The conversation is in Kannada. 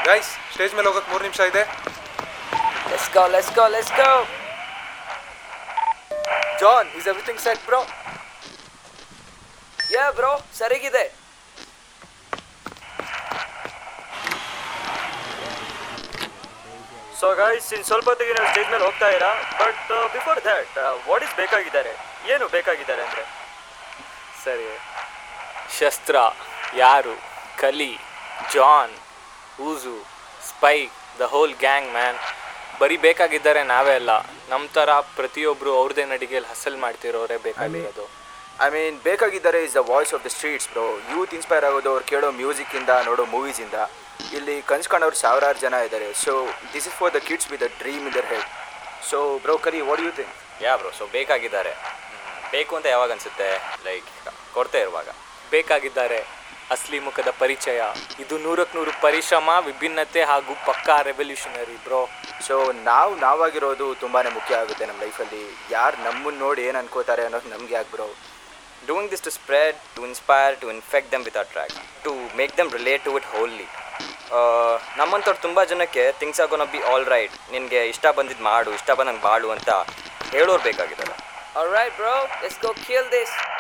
ಗೈಸ್ ಸ್ಟೇಜ್ ಮೇಲೆ ಹೋಗಕ್ಕೆ ಮೂರು ನಿಮಿಷ ಇದೆ Let's go, let's go, let's go. John, is everything set, bro? Yeah, bro, ಸರಿಗಿದೆ ಸೊ ಗೈಸ್ ಇನ್ನು ಸ್ವಲ್ಪ ಹೊತ್ತಿಗೆ ನೀವು ಸ್ಟೇಜ್ ಮೇಲೆ ಹೋಗ್ತಾ ಇರಾ but before that what is ಬೇಕಾಗಿದ್ದಾರೆ ಏನು ಬೇಕಾಗಿದ್ದಾರೆ ಅಂದರೆ ಸರಿ ಶಸ್ತ್ರ ಯಾರು ಕಲಿ ಜಾನ್ ಊಜು spike the whole gang man ಬರೀ ಬೇಕಾಗಿದ್ದಾರೆ ನಾವೇ ಅಲ್ಲ ನಮ್ಮ ಥರ ಪ್ರತಿಯೊಬ್ಬರು ಅವ್ರದ್ದೇ ನಡಿಗೆಯಲ್ಲಿ ಹಸಲ್ ಮಾಡ್ತಿರೋರೇ ಬೇಕಾಗಿರೋದು ಐ ಮೀನ್ ಬೇಕಾಗಿದ್ದಾರೆ is the voice of the streets bro youth inspire ಆಗೋದು ಅವ್ರು ಕೇಳೋ ಮ್ಯೂಸಿಕ್ಕಿಂದ ನೋಡೋ ಮೂವೀಸಿಂದ ಇಲ್ಲಿ ಕನ್ಸ್ ಕಾಣೋರು ಸಾವಿರಾರು ಜನ ಇದ್ದಾರೆ so this is for the kids with the dream in their head so bro ಕರಿ what you think ya bro so ಬೇಕಾಗಿದ್ದಾರೆ ಬೇಕು ಅಂತ ಯಾವಾಗ ಅನಿಸುತ್ತೆ ಲೈಕ್ ಕೊಡ್ತಾ ಇರುವಾಗ ಬೇಕಾಗಿದ್ದಾರೆ ಅಸ್ಲಿ ಮುಖದ ಪರಿಚಯ ಇದು ನೂರಕ್ಕೆ ನೂರು ಪರಿಶ್ರಮ ವಿಭಿನ್ನತೆ ಹಾಗೂ ಪಕ್ಕಾ ರೆವಲ್ಯೂಷನರಿ ಬ್ರೋ ಸೊ ನಾವು ನಾವಾಗಿರೋದು ತುಂಬಾ ಮುಖ್ಯ ಆಗುತ್ತೆ ನಮ್ಮ ಲೈಫಲ್ಲಿ ಯಾರು ನಮ್ಮನ್ನು ನೋಡಿ ಏನು ಅನ್ಕೋತಾರೆ ಅನ್ನೋದು ನಮಗೆ ಯಾಕೆ bro doing this to spread to inspire to infect them with a track to make them relate to it ಹೋಲ್ಲಿ ನಮ್ಮಂಥವ್ರು ತುಂಬ ಜನಕ್ಕೆ ಥಿಂಗ್ಸ್ ಆಗೋನ ಬಿ ಆಲ್ ರೈಟ್ ನಿನಗೆ ಇಷ್ಟ ಬಂದಿದ್ದು ಮಾಡು ಇಷ್ಟ ಬಂದಂಗೆ ಬಾಳು ಅಂತ ಹೇಳೋರು ಬೇಕಾಗಿದ್ದಲ್ಲ Alright, bro, let's go kill this.